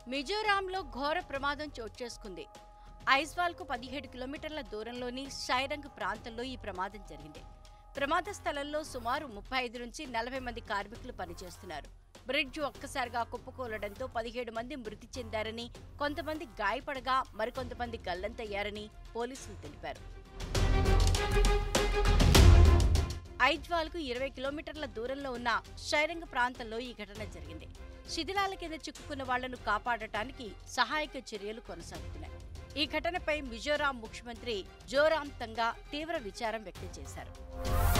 మిజోరాంలో ఘోర ప్రమాదం చోటు చేసుకుంది ఐజ్వాల్కు పదిహేడు కిలోమీటర్ల దూరంలోని షైరంగ్ ప్రాంతంలో ఈ ప్రమాదం జరిగింది ప్రమాద స్థలంలో సుమారు ముప్పై ఐదు నుంచి నలభై మంది కార్మికులు పనిచేస్తున్నారు బ్రిడ్జ్ ఒక్కసారిగా కుప్పకూలడంతో పదిహేడు మంది మృతి చెందారని కొంతమంది గాయపడగా మరికొంతమంది గల్లంతయ్యారని పోలీసులు తెలిపారు ఐజ్వాల్కు ఇరవై కిలోమీటర్ల దూరంలో ఉన్న షైరంగ్ ప్రాంతంలో ఈ ఘటన జరిగింది శిథిలాల కింద చిక్కుకున్న వాళ్లను కాపాడటానికి సహాయక చర్యలు కొనసాగుతున్నాయి ఈ ఘటనపై మిజోరాం ముఖ్యమంత్రి జోరాం తంగా తీవ్ర విచారం వ్యక్తం చేశారు